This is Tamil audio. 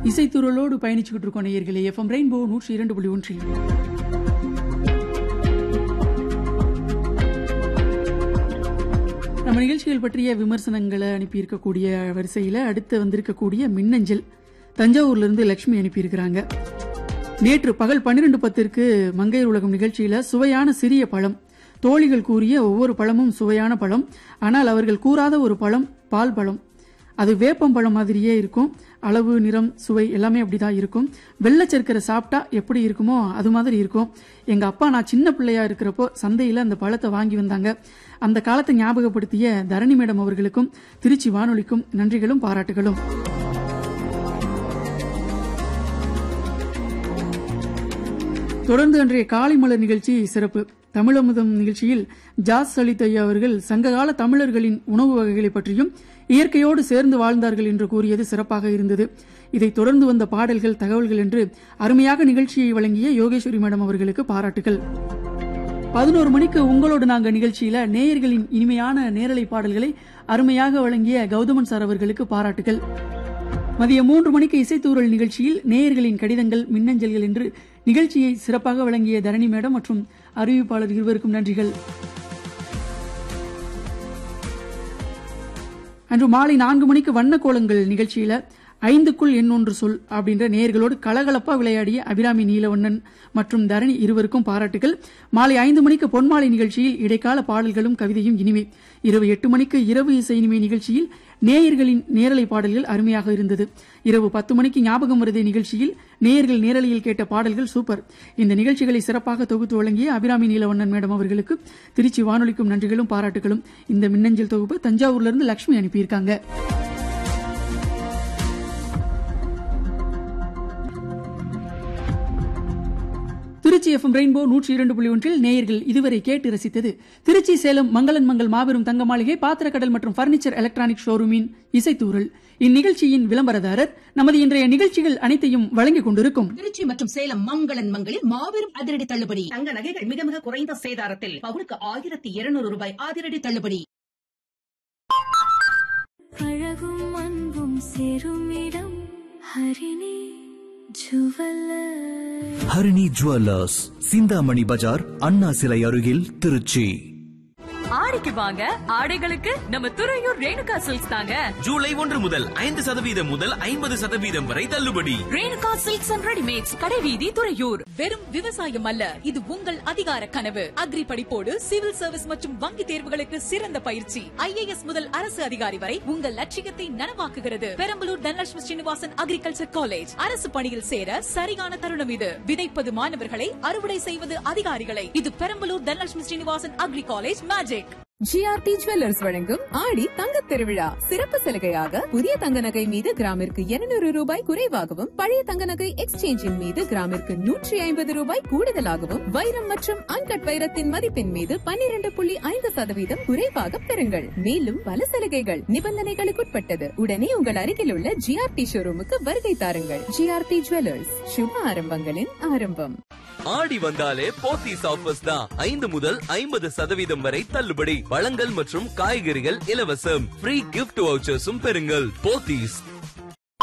இசைத்துறலோடு பயணிச்சுக்கிட்டு இருக்கோம் நேயர்களே எஃப்எம் ரெயின்போ நூற்றி இரண்டு புள்ளி ஒன்றில் நம்ம நிகழ்ச்சிகள் பற்றிய விமர்சனங்களை அனுப்பியிருக்கக்கூடிய வரிசையில் அடுத்து வந்திருக்கக்கூடிய மின்னஞ்சல் தஞ்சாவூர்ல இருந்து லட்சுமி அனுப்பியிருக்கிறாங்க நேற்று பகல் பன்னிரண்டு பத்திற்கு மங்கையர் உலகம் நிகழ்ச்சியில சுவையான சிறிய பழம் தோழிகள் கூறிய ஒவ்வொரு பழமும் சுவையான பழம் ஆனால் அவர்கள் கூறாத ஒரு பழம் பால் பழம் அது வேப்பம் பழம் மாதிரியே இருக்கும் அளவு நிறம் சுவை எல்லாமே அப்படிதான் இருக்கும் வெள்ளை சர்க்கரை சாப்பிட்டா எப்படி இருக்குமோ அது மாதிரி இருக்கும் எங்க அப்பா நான் சின்ன பிள்ளையா இருக்கிறப்போ சந்தையில அந்த பழத்தை வாங்கி வந்தாங்க அந்த காலத்தை ஞாபகப்படுத்திய தரணி மேடம் அவர்களுக்கும் திருச்சி வானொலிக்கும் நன்றிகளும் பாராட்டுகளும் தொடர்ந்து அன்றைய காலை மலர் நிகழ்ச்சி சிறப்பு தமிழமுதம் நிகழ்ச்சியில் ஜாஸ் சலித் ஐயா அவர்கள் சங்ககால தமிழர்களின் உணவு வகைகளை பற்றியும் இயற்கையோடு சேர்ந்து வாழ்ந்தார்கள் என்று கூறியது சிறப்பாக இருந்தது இதை தொடர்ந்து வந்த பாடல்கள் தகவல்கள் என்று அருமையாக நிகழ்ச்சியை வழங்கிய யோகேஸ்வரி மேடம் அவர்களுக்கு பாராட்டுகள் பதினோரு மணிக்கு உங்களோடு நாங்க நிகழ்ச்சியில நேயர்களின் இனிமையான நேரலை பாடல்களை அருமையாக வழங்கிய கௌதமன் சார் அவர்களுக்கு பாராட்டுகள் மதியம் மூன்று மணிக்கு இசைத்தூரல் நிகழ்ச்சியில் நேயர்களின் கடிதங்கள் மின்னஞ்சல்கள் என்று நிகழ்ச்சியை சிறப்பாக வழங்கிய தரணி மேடம் மற்றும் அறிவிப்பாளர் இருவருக்கும் நன்றிகள் அன்று மாலை நான்கு மணிக்கு வண்ண கோலங்கள் நிகழ்ச்சியில ஐந்துக்குள் எண்ணொன்று சொல் அப்படின்ற நேயர்களோடு கலகலப்பா விளையாடிய அபிராமி நீலவண்ணன் மற்றும் தரணி இருவருக்கும் பாராட்டுகள் மாலை ஐந்து மணிக்கு பொன்மாலை நிகழ்ச்சியில் இடைக்கால பாடல்களும் கவிதையும் இனிமை இரவு எட்டு மணிக்கு இரவு இசை இனிமை நிகழ்ச்சியில் நேயர்களின் நேரலை பாடல்கள் அருமையாக இருந்தது இரவு பத்து மணிக்கு ஞாபகம் வருதே நிகழ்ச்சியில் நேயர்கள் நேரலையில் கேட்ட பாடல்கள் சூப்பர் இந்த நிகழ்ச்சிகளை சிறப்பாக தொகுத்து வழங்கிய அபிராமி நீலவண்ணன் மேடம் அவர்களுக்கு திருச்சி வானொலிக்கும் நன்றிகளும் பாராட்டுகளும் இந்த மின்னஞ்சல் தொகுப்பு தஞ்சாவூர்ல இருந்து லட்சுமி அனுப்பியிருக்காங்க திருச்சி எஃப்எம் ரெயின்போ நூற்றி இரண்டு புள்ளி ஒன்றில் நேயர்கள் இதுவரை கேட்டு ரசித்தது திருச்சி சேலம் மங்களன் மங்கள் மாபெரும் தங்க மாளிகை பாத்திரக்கடல் மற்றும் பர்னிச்சர் எலக்ட்ரானிக் ஷோரூமின் இசைத்தூரல் இந்நிகழ்ச்சியின் விளம்பரதாரர் நமது இன்றைய நிகழ்ச்சிகள் அனைத்தையும் வழங்கிக் கொண்டிருக்கும் திருச்சி மற்றும் சேலம் மங்களன் மங்களில் மாபெரும் அதிரடி தள்ளுபடி தங்க நகைகள் மிக மிக குறைந்த சேதாரத்தில் பவுனுக்கு ஆயிரத்தி இருநூறு ரூபாய் அதிரடி தள்ளுபடி அழகும் அன்பும் சேரும் இடம் ஹரிணி ஜுவல்லர் ஹரிணி ஜுவல்லர்ஸ் சிந்தாமணி பஜார் அண்ணா சிலை அருகில் திருச்சி ஆடிக்கு வாங்க ஆடைகளுக்கு நம்ம துறையூர் ரேணுகா சில்க்ஸ் தாங்க ஜூலை ஒன்று முதல் ஐந்து சதவீதம் முதல் ஐம்பது சதவீதம் வரை தள்ளுபடி ரேணுகா சில்க்ஸ் அண்ட் ரெடிமேட்ஸ் கடைவீதி துறையூர் வெறும் விவசாயம் அல்ல இது உங்கள் அதிகார கனவு அக்ரி படிப்போடு சிவில் சர்வீஸ் மற்றும் வங்கி தேர்வுகளுக்கு சிறந்த பயிற்சி ஐஏஎஸ் முதல் அரசு அதிகாரி வரை உங்கள் லட்சியத்தை நனவாக்குகிறது பெரம்பலூர் தனலட்சுமி ஸ்ரீனிவாசன் அக்ரிகல்ச்சர் காலேஜ் அரசு பணியில் சேர சரியான தருணம் இது விதைப்பது மாணவர்களை அறுவடை செய்வது அதிகாரிகளை இது Perambalur Dhanalakshmi Srinivasan agri college magic GRT jewellers வழங்கும் ஆடி தங்கத் திருவிழா சிறப்பு சலுகையாக புதிய தங்க நகை மீது கிராமிற்கு 200 ரூபாய் குறைவாகவும் பழைய தங்க நகை எக்ஸ்சேஞ்சின் மீது கிராமிற்கு நூற்றி ஐம்பது ரூபாய் கூடுதலாகவும் வைரம் மற்றும் அன்கட் வைரத்தின் மதிப்பின் மீது 12.5% புள்ளி ஐந்து சதவீதம் குறைவாக பெறுங்கள் மேலும் பல சலுகைகள் நிபந்தனைகளுக்குட்பட்டது உடனே உங்கள் அருகில் உள்ள ஜிஆர்டி ஷோரூமுக்கு வருகை தாருங்கள் ஜிஆர்டி ஜுவல்லர்ஸ் சுப ஆரம்பங்களின் ஆரம்பம் ஆடி வந்தாலே போத்தீஸ் ஆஃபர்ஸ் தான் ஐந்து முதல் ஐம்பது சதவீதம் வரை தள்ளுபடி பழங்கள் மற்றும் காய்கறிகள் இலவசம் ஃப்ரீ கிஃப்ட் வவுச்சர்ஸும் பெறுங்கள் போத்தீஸ்